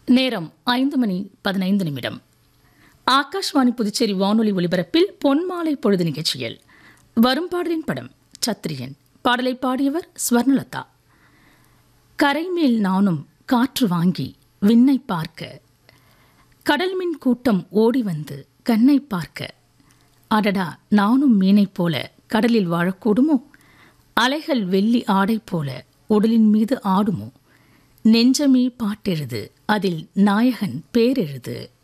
நேரம் ஐந்து மணி பதினைந்து நிமிடம் ஆகாஷ்வாணி புதுச்சேரி வானொலி ஒலிபரப்பில் பொன்மாலை பொழுது நிகழ்ச்சியில் வரும் பாடலின் படம் சத்திரியன் பாடலை பாடியவர் ஸ்வர்ணலதா கரைமேல் நானும் காற்று வாங்கி விண்ணை பார்க்க கடல்மின் கூட்டம் ஓடி வந்து கண்ணை பார்க்க அடடா நானும் மீனைப் போல கடலில் வாழக்கூடுமோ அலைகள் வெள்ளி ஆடை போல உடலின் மீது ஆடுமோ நெஞ்சமே பாட்டெழுது அதில் நாயகன் பேரெழுது